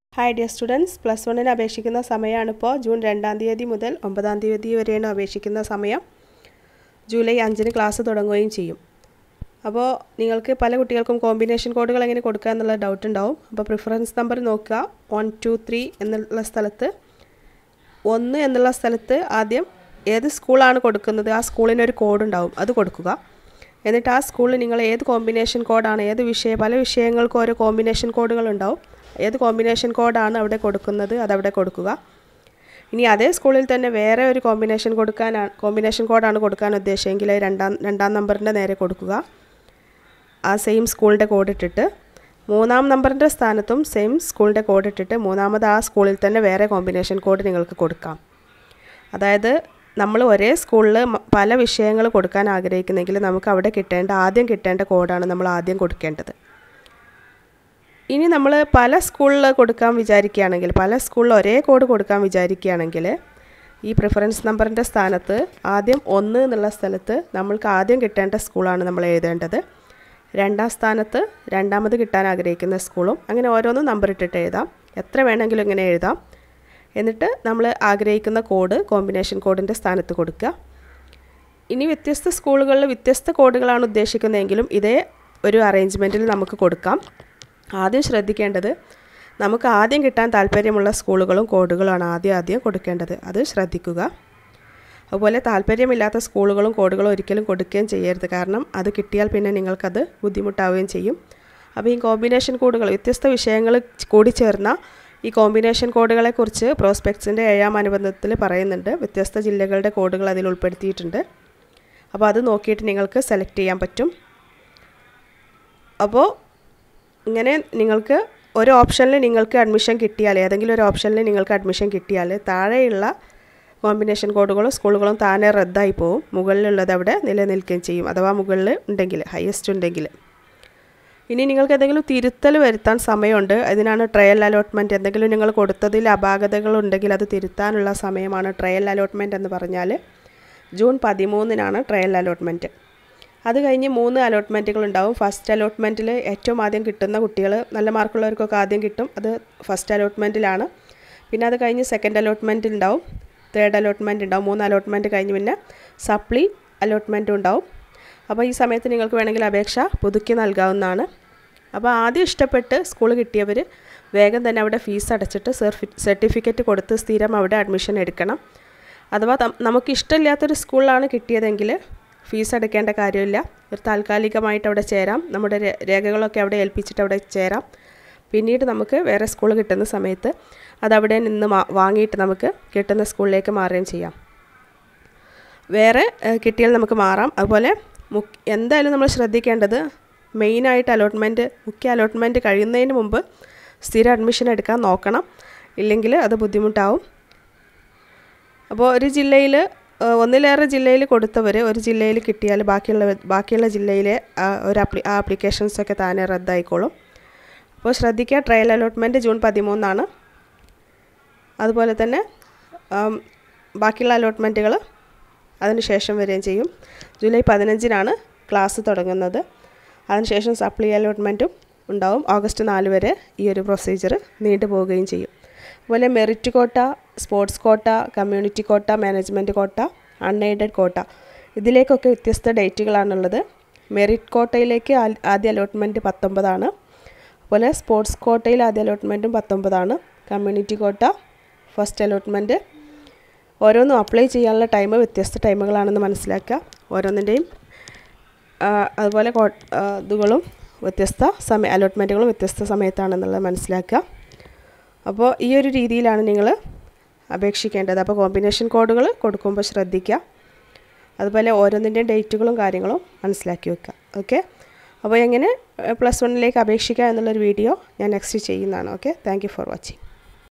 hi dear students plus വണ്ണിന് അപേക്ഷിക്കുന്ന സമയമാണിപ്പോൾ June രണ്ടാം തീയതി മുതൽ ഒമ്പതാം തീയതി വരെയാണ് അപേക്ഷിക്കുന്ന സമയം ജൂലൈ അഞ്ചിന് ക്ലാസ് തുടങ്ങുകയും ചെയ്യും അപ്പോൾ നിങ്ങൾക്ക് പല കുട്ടികൾക്കും കോമ്പിനേഷൻ കോഡുകൾ എങ്ങനെ കൊടുക്കുക എന്നുള്ള ഡൗട്ട് ഉണ്ടാവും അപ്പോൾ പ്രിഫറൻസ് നമ്പർ നോക്കുക വൺ ടു ത്രീ എന്നുള്ള സ്ഥലത്ത് ഒന്ന് എന്നുള്ള സ്ഥലത്ത് ആദ്യം ഏത് സ്കൂളാണ് കൊടുക്കുന്നത് ആ സ്കൂളിനൊരു കോഡ് ഉണ്ടാവും അത് കൊടുക്കുക എന്നിട്ട് ആ സ്കൂളിൽ നിങ്ങൾ ഏത് കോമ്പിനേഷൻ കോഡാണ് ഏത് വിഷയം പല വിഷയങ്ങൾക്കും ഓരോ കോമ്പിനേഷൻ കോഡുകൾ ഉണ്ടാവും ഏത് കോമ്പിനേഷൻ കോഡാണ് അവിടെ കൊടുക്കുന്നത് അതവിടെ കൊടുക്കുക ഇനി അതേ സ്കൂളിൽ തന്നെ വേറെ ഒരു കോമ്പിനേഷൻ കൊടുക്കാനാണ് കോമ്പിനേഷൻ കോഡാണ് കൊടുക്കാൻ ഉദ്ദേശമെങ്കിൽ രണ്ടാം രണ്ടാം നമ്പറിൻ്റെ നേരെ കൊടുക്കുക ആ സെയിം സ്കൂളിൻ്റെ കോഡ് ഇട്ടിട്ട് മൂന്നാം നമ്പറിൻ്റെ സ്ഥാനത്തും സെയിം സ്കൂളിൻ്റെ കോഡ് ഇട്ടിട്ട് മൂന്നാമത് ആ സ്കൂളിൽ തന്നെ വേറെ കോമ്പിനേഷൻ കോഡ് നിങ്ങൾക്ക് കൊടുക്കാം അതായത് നമ്മൾ ഒരേ സ്കൂളിൽ പല വിഷയങ്ങൾ കൊടുക്കാൻ ആഗ്രഹിക്കുന്നെങ്കിൽ നമുക്ക് അവിടെ കിട്ടേണ്ട ആദ്യം കിട്ടേണ്ട കോഡാണ് നമ്മൾ ആദ്യം കൊടുക്കേണ്ടത് ഇനി നമ്മൾ പല സ്കൂളിൽ കൊടുക്കാൻ വിചാരിക്കുകയാണെങ്കിൽ പല സ്കൂളിൽ ഒരേ കോഡ് കൊടുക്കാൻ വിചാരിക്കുകയാണെങ്കിൽ ഈ പ്രിഫറൻസ് നമ്പറിൻ്റെ സ്ഥാനത്ത് ആദ്യം ഒന്ന് എന്നുള്ള സ്ഥലത്ത് നമ്മൾക്ക് ആദ്യം കിട്ടേണ്ട സ്കൂളാണ് നമ്മൾ എഴുതേണ്ടത് രണ്ടാം സ്ഥാനത്ത് രണ്ടാമത് കിട്ടാൻ ആഗ്രഹിക്കുന്ന സ്കൂളും അങ്ങനെ ഓരോന്നും നമ്പർ ഇട്ടിട്ട് എഴുതാം എത്ര വേണമെങ്കിലും ഇങ്ങനെ എഴുതാം എന്നിട്ട് നമ്മൾ ആഗ്രഹിക്കുന്ന കോഡ് കോമ്പിനേഷൻ കോഡിൻ്റെ സ്ഥാനത്ത് കൊടുക്കുക ഇനി വ്യത്യസ്ത സ്കൂളുകളിൽ വ്യത്യസ്ത കോഡുകളാണ് ഉദ്ദേശിക്കുന്നതെങ്കിലും ഇതേ ഒരു അറേഞ്ച്മെൻറ്റിൽ നമുക്ക് കൊടുക്കാം ആദ്യം ശ്രദ്ധിക്കേണ്ടത് നമുക്ക് ആദ്യം കിട്ടാൻ താല്പര്യമുള്ള സ്കൂളുകളും കോഡുകളുമാണ് ആദ്യം ആദ്യം കൊടുക്കേണ്ടത് അത് ശ്രദ്ധിക്കുക അതുപോലെ താല്പര്യമില്ലാത്ത സ്കൂളുകളും കോഡുകളും ഒരിക്കലും കൊടുക്കുകയും ചെയ്യരുത് കാരണം അത് കിട്ടിയാൽ പിന്നെ നിങ്ങൾക്കത് ബുദ്ധിമുട്ടാവുകയും ചെയ്യും അപ്പോൾ ഈ കോമ്പിനേഷൻ കോഡുകൾ വ്യത്യസ്ത വിഷയങ്ങൾ കൂടി ചേർന്ന ഈ കോമ്പിനേഷൻ കോഡുകളെക്കുറിച്ച് പ്രോസ്പെക്ട്സിൻ്റെ ഏഴാം അനുബന്ധത്തിൽ പറയുന്നുണ്ട് വ്യത്യസ്ത ജില്ലകളുടെ കോഡുകൾ അതിൽ ഉൾപ്പെടുത്തിയിട്ടുണ്ട് അപ്പോൾ അത് നോക്കിയിട്ട് നിങ്ങൾക്ക് സെലക്ട് ചെയ്യാൻ പറ്റും അപ്പോൾ ഇങ്ങനെ നിങ്ങൾക്ക് ഒരു ഓപ്ഷനിൽ നിങ്ങൾക്ക് അഡ്മിഷൻ കിട്ടിയാൽ ഏതെങ്കിലും ഒരു ഓപ്ഷനിൽ നിങ്ങൾക്ക് അഡ്മിഷൻ കിട്ടിയാൽ താഴെയുള്ള കോമ്പിനേഷൻ കോഡുകളും സ്കൂളുകളും താനെ റദ്ദായി പോവും മുകളിലുള്ളത് അവിടെ നിലനിൽക്കുകയും ചെയ്യും അഥവാ മുകളിൽ ഉണ്ടെങ്കിൽ ഹയസ്റ്റ് ഉണ്ടെങ്കിൽ ഇനി നിങ്ങൾക്ക് എന്തെങ്കിലും തിരുത്തൽ വരുത്താൻ സമയമുണ്ട് അതിനാണ് ട്രയൽ അലോട്ട്മെൻറ്റ് എന്തെങ്കിലും നിങ്ങൾ കൊടുത്തതിൽ അപാകതകൾ ഉണ്ടെങ്കിൽ അത് തിരുത്താനുള്ള സമയമാണ് ട്രയൽ അലോട്ട്മെൻറ്റ് എന്ന് പറഞ്ഞാൽ ജൂൺ പതിമൂന്നിനാണ് ട്രയൽ അലോട്ട്മെൻറ്റ് അത് കഴിഞ്ഞ് മൂന്ന് അലോട്ട്മെൻറ്റുകൾ ഉണ്ടാവും ഫസ്റ്റ് അലോട്ട്മെൻറ്റിൽ ഏറ്റവും ആദ്യം കിട്ടുന്ന കുട്ടികൾ നല്ല മാർക്കുള്ളവർക്കൊക്കെ ആദ്യം കിട്ടും അത് ഫസ്റ്റ് അലോട്ട്മെൻറ്റിലാണ് പിന്നെ അത് കഴിഞ്ഞ് സെക്കൻഡ് അലോട്ട്മെൻറ്റ് ഉണ്ടാവും തേർഡ് അലോട്ട്മെൻറ്റ് ഉണ്ടാവും മൂന്ന് അലോട്ട്മെൻറ്റ് കഴിഞ്ഞ് പിന്നെ സപ്ലി അലോട്ട്മെൻറ്റും ഉണ്ടാവും അപ്പോൾ ഈ സമയത്ത് നിങ്ങൾക്ക് വേണമെങ്കിൽ അപേക്ഷ പുതുക്കി നൽകാവുന്നതാണ് അപ്പോൾ ആദ്യം ഇഷ്ടപ്പെട്ട് സ്കൂൾ കിട്ടിയവർ വേഗം തന്നെ അവിടെ ഫീസ് അടച്ചിട്ട് സർട്ടിഫിക്കറ്റ് കൊടുത്ത് സ്ഥിരം അവിടെ അഡ്മിഷൻ എടുക്കണം അഥവാ നമുക്ക് ഇഷ്ടമില്ലാത്തൊരു സ്കൂളിലാണ് കിട്ടിയതെങ്കിൽ ഫീസ് അടയ്ക്കേണ്ട കാര്യമില്ല ഒരു താൽക്കാലികമായിട്ട് അവിടെ ചേരാം നമ്മുടെ രേഖകളൊക്കെ അവിടെ ഏൽപ്പിച്ചിട്ട് അവിടെ ചേരാം പിന്നീട് നമുക്ക് വേറെ സ്കൂൾ കിട്ടുന്ന സമയത്ത് അതവിടെ നിന്ന് വാങ്ങിയിട്ട് നമുക്ക് കിട്ടുന്ന സ്കൂളിലേക്ക് മാറുകയും ചെയ്യാം വേറെ കിട്ടിയാൽ നമുക്ക് മാറാം അതുപോലെ മുഖ്യ എന്തായാലും നമ്മൾ ശ്രദ്ധിക്കേണ്ടത് മെയിനായിട്ട് അലോട്ട്മെൻറ്റ് മുഖ്യ അലോട്ട്മെൻറ്റ് കഴിയുന്നതിന് മുമ്പ് സ്ഥിര അഡ്മിഷൻ എടുക്കാൻ നോക്കണം ഇല്ലെങ്കിൽ അത് ബുദ്ധിമുട്ടാവും അപ്പോൾ ഒരു ജില്ലയിൽ ഒന്നിലേറെ ജില്ലയിൽ കൊടുത്തവർ ഒരു ജില്ലയിൽ കിട്ടിയാൽ ബാക്കിയുള്ള ബാക്കിയുള്ള ജില്ലയിലെ ഒരു ആപ്ലി ആ ആപ്ലിക്കേഷൻസൊക്കെ താനെ റദ്ദായിക്കോളും അപ്പോൾ ശ്രദ്ധിക്കുക ട്രയൽ അലോട്ട്മെൻറ്റ് ജൂൺ പതിമൂന്നാണ് അതുപോലെ തന്നെ ബാക്കിയുള്ള അലോട്ട്മെൻറ്റുകൾ അതിന് ശേഷം വരികയും ചെയ്യും ജൂലൈ പതിനഞ്ചിനാണ് ക്ലാസ് തുടങ്ങുന്നത് അതിനുശേഷം സപ്ലി അലോട്ട്മെൻറ്റും ഉണ്ടാവും ഓഗസ്റ്റ് നാല് വരെ ഈ ഒരു പ്രൊസീജിയർ നീണ്ടു പോവുകയും ചെയ്യും അതുപോലെ മെറിറ്റ് കോട്ട sports quota community quota management കോട്ട അൺഎയ്ഡഡ് കോട്ട ഇതിലേക്കൊക്കെ വ്യത്യസ്ത ഡേറ്റുകളാണുള്ളത് മെറിറ്റ് കോട്ടയിലേക്ക് ആദ്യ അലോട്ട്മെൻറ്റ് പത്തൊമ്പതാണ് അതുപോലെ സ്പോർട്സ് കോട്ടയിൽ ആദ്യ അലോട്ട്മെൻറ്റും പത്തൊമ്പതാണ് കമ്മ്യൂണിറ്റി കോട്ട ഫസ്റ്റ് അലോട്ട്മെൻറ്റ് ഓരോന്നും അപ്ലൈ ചെയ്യാനുള്ള ടൈം വ്യത്യസ്ത ടൈമുകളാണെന്ന് മനസ്സിലാക്കുക ഓരോന്നിൻ്റെയും അതുപോലെ ഇതുകളും വ്യത്യസ്ത സമയ അലോട്ട്മെൻറ്റുകളും വ്യത്യസ്ത സമയത്താണെന്നുള്ളത് മനസ്സിലാക്കുക അപ്പോൾ ഈ ഒരു രീതിയിലാണ് നിങ്ങൾ അപേക്ഷിക്കേണ്ടത് അപ്പോൾ കോമ്പിനേഷൻ കോഡുകൾ കൊടുക്കുമ്പോൾ ശ്രദ്ധിക്കുക അതുപോലെ ഓരോന്നിൻ്റെയും ഡേറ്റുകളും കാര്യങ്ങളും മനസ്സിലാക്കി വെക്കുക ഓക്കെ അപ്പോൾ എങ്ങനെ പ്ലസ് വണ്ണിലേക്ക് അപേക്ഷിക്കുക എന്നുള്ളൊരു വീഡിയോ ഞാൻ നെക്സ്റ്റ് ചെയ്യുന്നതാണ് ഓക്കെ താങ്ക് ഫോർ വാച്ചിങ്